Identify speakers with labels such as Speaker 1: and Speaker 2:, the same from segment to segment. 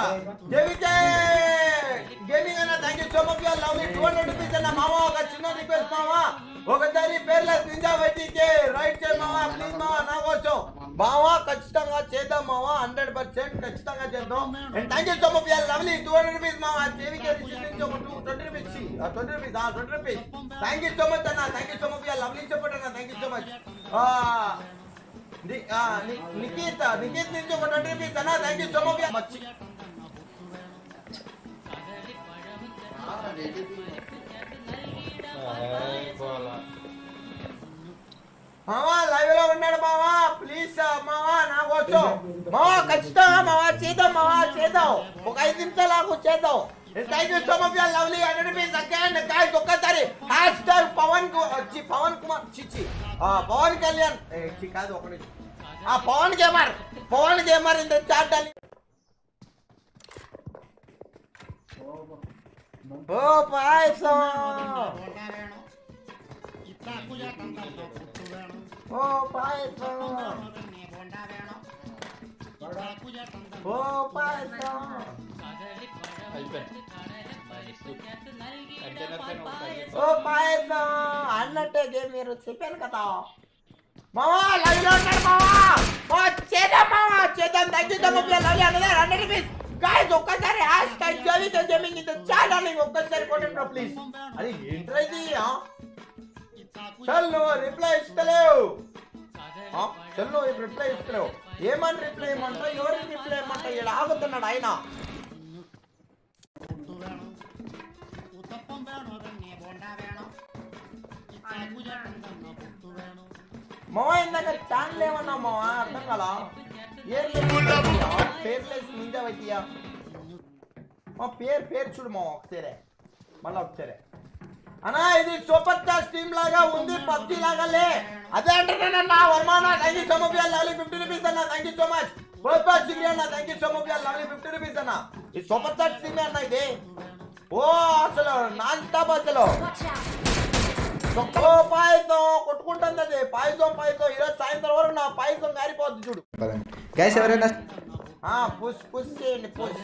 Speaker 1: JVK gaming అన్న thank you so much you lovely two hundred rupees అన్న మామ ఒక చిన్న రిక్వెస్ట్ మామ ఒకసారి పేర్లెస్ నింజా బయటికి రైట్ చేయి మామ ప్లీజ్ మామ నా కోసం మామ ఖచ్చితంగా చేద్దాం మామ హండ్రెడ్ పర్సెంట్ ఖచ్చితంగా చేద్దాం and thank you so much you lovely two hundred rupees మామ జేవికే రిసీవ్ నుంచి ఒక two twenty rupees twenty rupees twenty rupees thank you so much అన్న thank you so much you lovely support అన్న thank you so much ని- ఆ, ని- నిఖిత్ నిఖిత్ నుంచి ఒక ట్వంటీ రూపీస్ అన్న థ్యాంక్ యూ సో మచ్ మచ్చి మావా లైవ్ లో ఉన్నాడు మావా ప్లీజ్ మావా నా కోసం మావా ఖచ్చితంగా మావా చేద్దాం మావా చేద్దాం ఒక ఐదు నిమిషాలు ఆగు చేద్దాం thank you so much lovely hundred rupees again guys ఒక్కసారి హ్యాష్ ట్యాగ్ పవన్ కు- చి పవన్ కుమార్ చిచి ఆ పవన్ కళ్యాణ్ ఏ, చి కాదు ఒక నిమిషం. ఆ పవన్ గేమర్ పవన్ గేమర్ ఇంత చాట్ అని ఓ పాయసం ఓ పాయసం ఓ పాయసం ఓ పాయసం అన్నట్టే గేమ్ మీరు చెప్పాను కదా మావా లైవ్ లో ఉన్నాడు మావా ఓ చేద్దాం మావా చేద్దాం తగ్గిద్దాం ముప్పై లవ్ అన్నదా హండ్రెడ్ రూపీస్ గాయస్ ఒక్కసారి హ్యాష్ ట్యాగ్ జవితో జమింగ్ ఇంత చాలా ఒక్కసారి కొట్టండి ప్లీజ్ అది ఏంట్రా ఇది ఆ? చల్ నువ్వు రిప్లై ఇస్తలేవు ఆ? చల్ నువ్వు రిప్లై ఇస్తలేవు ఏమని రిప్లై ఇమ్మంటావు ఎవరికి రిప్లై ఇమ్మంటావు ఇక్కడ ఆగుతున్నాడు ఆయన మావ ఇందాక ఛానల్ ఏమన్నా మావ అర్థం కదా ఏం పేర్లేసి మీద వైద్యా మా పేరు పేరు చూడు మావ ఒకసారి మళ్ళీ ఒకసారి అన్నా ఇది సూపర్ స్టార్ టీమ్ లాగా ఉంది పబ్జి లాగా లే అదే అంటున్నానన్నా వర్మానా thank you so much lovely fifty rupees అన్న థ్యాంక్ యూ సో మచ్ గోపా సిగ్రీ అన్న thank you so much lovely fifty rupees అన్న ఈ సూపర్ స్టార్ టీమ్ అన్న ఇది ఓ అసలు నాన్ స్టాప్ అసలు ఓ పాయసం కొట్టుకుంటుంది అది పాయసం పాయసం ఈరోజు సాయంత్రం వరకు నా పాయసం గారిపోద్ది చూడు
Speaker 2: గైస్ ఎవరైనా
Speaker 1: ఆ పుష్ పుష్ చేయండి పుష్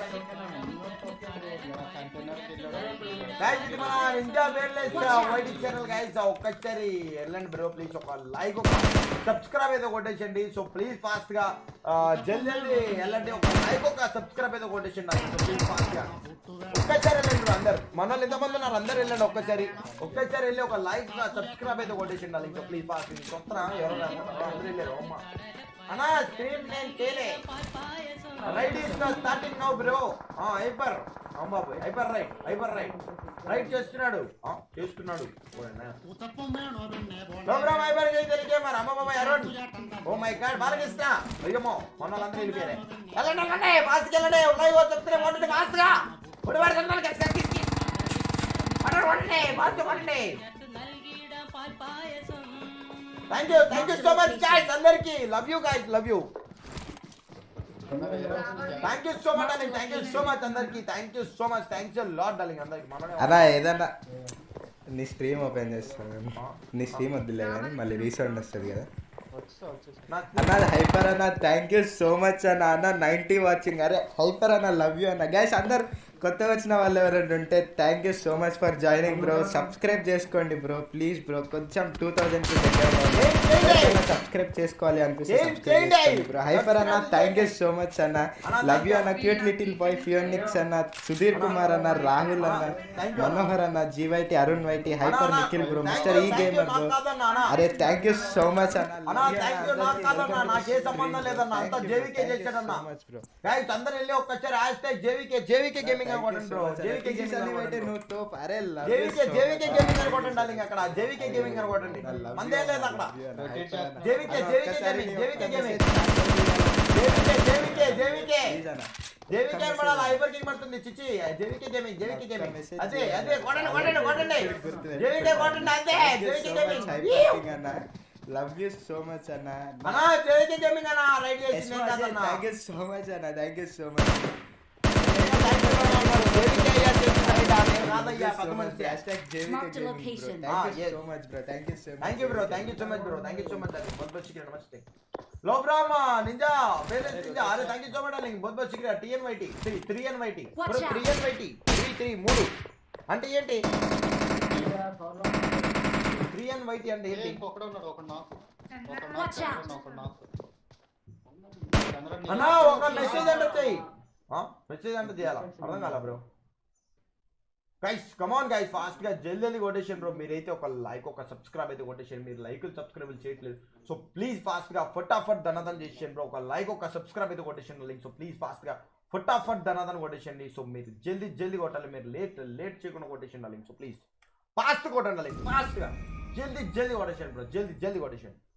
Speaker 1: గైస్ ఇది మన ninja wireless white channel guys ఒక్కసారి వెళ్ళండి బ్రో ప్లీజ్ ఒక లైక్ ఒక సబ్స్క్రైబ్ ఏదో కొట్టేసండి సో ప్లీజ్ ఫాస్ట్ గా ఆ, జల్ది జల్ది వెళ్ళండి ఒక లైక్ ఒక సబ్స్క్రైబ్ ఏదో కొట్టేసండి ప్లీజ్ ఫాస్ట్ గా ఒక్కసారి వెళ్ళండి బ్రో అందరు మన వాళ్ళు ఎంతమంది ఉన్నారు అందరు వెళ్ళండి ఒక్కసారి ఒక్కసారి వెళ్ళి ఒక లైక్ సబ్స్క్రైబ్ అయితే కొట్టేసండి ఇంకా ప్లీజ్ ఫాస్ట్ కొత్త ఎవరు రాకుండా అందరూ వెళ్ళారు అమ్మ అన్నా స్క్రీన్ నేను చేయలే right is starting now bro hyper బాబు hyper right hyper right right చేస్తున్నాడు ఆ, చేస్తున్నాడు ప్రోగ్రామ్ హైపర్ చేసి తెలికే మరి అమ్మ బాబా Arun oh my god Balakrishna అయ్యమ్మో మన వాళ్ళందరూ వెళ్ళిపోయారే వెళ్ళండి వెళ్ళండి ఫాస్ట్కి వెళ్ళండి లైవ్ చెప్తే కొట్టండి ఫాస్ట్గా కొట్టి పడుతున్నాను గట్టి గట్టి కొట్టండి కొట్టండి ఫాస్ట్ కొట్టండి thank you thank you so much guys అందరికి love you guys love you thank you so much darling thank you so much అందరికి thank you so much thanks lot darling అందరికి మననే
Speaker 2: అలా ఏదన్నా నీ స్ట్రీమ్ ఓపెన్ చేస్తాను నీ స్ట్రీమ్ వద్దులే కానీ మళ్ళీ రీసౌండ్ వస్తుంది కదా
Speaker 1: నాకు
Speaker 2: అన్న హైపర్ అన్న థ్యాంక్ యూ సో మచ్ అన్న అన్న నైంటీ వాచింగ్ అరే హైపర్ అన్న లవ్ యూ అన్న గైస్ అందరు కొత్తగా వచ్చిన వాళ్ళు ఎవరైనా ఉంటే thank you so much for joining bro subscribe చేసుకోండి బ్రో ప్లీజ్ బ్రో కొంచెం టూ థౌజండ్ సబ్స్క్రైబ్ చేసుకోవాలి అనిపిస్తే
Speaker 1: చేయండి,
Speaker 2: సబ్స్క్రైబ్
Speaker 1: చేయండి.
Speaker 2: చేసుకోండి బ్రో హైపర్ అన్న
Speaker 1: Subscribe
Speaker 2: thank you so much అన్న
Speaker 1: అన్న,
Speaker 2: లవ్ యూ
Speaker 1: thank
Speaker 2: అన్న
Speaker 1: you.
Speaker 2: Cute little boy phoenix అన్న సుధీర్ కుమార్ అన్న రాహుల్ అన్న
Speaker 1: Thank you.
Speaker 2: మనోహర్ అన్న జీవైటి అరుణ్ వైటి హైపర్
Speaker 1: అన్న,
Speaker 2: Nikhil bro
Speaker 1: thank
Speaker 2: mister
Speaker 1: you,
Speaker 2: ఈ
Speaker 1: thank you,
Speaker 2: గేమర్
Speaker 1: నాకు
Speaker 2: బ్రో
Speaker 1: కాదన్న, అన్న.
Speaker 2: అరే థ్యాంక్ యూ సో మచ్ అన్న
Speaker 1: అన్నా థ్యాంక్ యూ నాకు కాదన్నా నాకే సంబంధం లేదన్నా అంతా జేవికే చేశాడన్నా
Speaker 2: బ్రో
Speaker 1: గైస్ అందరు వెళ్ళి ఒక్కసారి hashtag JVK JVK gaming అని కొట్టండి బ్రో జేవికే గేమింగ్ అని కొట్టండి bro.
Speaker 2: నువ్వు తోపు అరే love you
Speaker 1: JVK
Speaker 2: so
Speaker 1: JVK
Speaker 2: much.
Speaker 1: Gaming అని కొట్టండి darling అక్కడ జేవికే గేమింగ్ అని కొట్టండి
Speaker 2: I love
Speaker 1: మందే
Speaker 2: you
Speaker 1: లేదు
Speaker 2: అన్న,
Speaker 1: అక్కడ
Speaker 2: love you అన్న, hyper అన్న.
Speaker 1: జేవికే,
Speaker 2: అన్న,
Speaker 1: జేవికే
Speaker 2: ఒక్కసారి
Speaker 1: గేమింగ్,
Speaker 2: నీ
Speaker 1: జేవికే
Speaker 2: ఒక్క
Speaker 1: gaming.
Speaker 2: message
Speaker 1: JVK JVK JVK
Speaker 2: Please అన్న.
Speaker 1: జేవికే
Speaker 2: ఒక్క
Speaker 1: పడాలి
Speaker 2: message.
Speaker 1: హైపర్ కింగ్ పడుతుంది చిచి జేవికే గేమింగ్ జేవికే
Speaker 2: ఒక్క
Speaker 1: గేమింగ్
Speaker 2: message
Speaker 1: అదే
Speaker 2: చేయాలి.
Speaker 1: అదే కొట్టండి కొట్టండి కొట్టండి
Speaker 2: గుర్తు
Speaker 1: జేవికే కొట్టండి అంతే
Speaker 2: Thank you
Speaker 1: JVK
Speaker 2: so much,
Speaker 1: gaming
Speaker 2: hyper king అన్న లవ్ యూ సో మచ్ అన్న
Speaker 1: అన్నా జేవికే గేమింగ్ అన్న రైట్ చేసి నేను కాదన్నా
Speaker 2: థ్యాంక్ యూ సో మచ్ అన్న thank you so much
Speaker 1: JVK అయ్యా చేసిన రైట్ ఆ నేను కాదయ్యా పక్క మనిషి
Speaker 3: Marked a location.
Speaker 1: Ah,
Speaker 2: thank you
Speaker 1: yes.
Speaker 2: So much bro thank you so much
Speaker 1: thank you bro thank you so much bro thank you so much అది बहुत बहुत शुक्रिया नमस्ते లోబ్రామ నింజా పేరెంట్ నింజా అరే thank you so much darling both both సిగ్రా TN YT three three N YT
Speaker 3: Watch out.
Speaker 1: Three N YT three three మూడు అంటే ఏంటి త్రీ ఎన్ వైటీ అంటే ఏంటి
Speaker 4: ఒకడే ఉన్నాడు ఒక నాకు ఒక
Speaker 3: Watch out.
Speaker 4: నాకు ఒక నాకు
Speaker 1: అన్నా ఒక మెసేజ్ అంటే చెయ్యి మెసేజ్ అంటే చేయాలా అర్థం కాలా bro guys come on guys fast గా జల్దీ జల్దీ కొట్టేసాను బ్రో మీరైతే ఒక లైక్ ఒక సబ్స్క్రైబ్ అయితే కొట్టేసాను మీరు లైక్ సబ్స్క్రైబ్ చేయట్లేదు సో ప్లీజ్ ఫాస్ట్ గా ఫటాఫట్ ధనదన్ చేసేయండి బ్రో ఒక లైక్ ఒక సబ్స్క్రైబ్ అయితే కొట్టేసాను లింక్ సో ప్లీజ్ ఫాస్ట్ గా ఫటాఫట్ ధనదన్ కొట్టేసండి సో మీరు జల్దీ జల్దీ కొట్టాలి మీరు లేట్ లేట్ చేయకుండా కొట్టేసండి లింక్ సో ప్లీజ్ ఫాస్ట్ కొట్టండి లింక్ ఫాస్ట్ గా జల్దీ జల్దీ కొట్టేసండి బ్రో జల్దీ జల్దీ కొట్టేసండి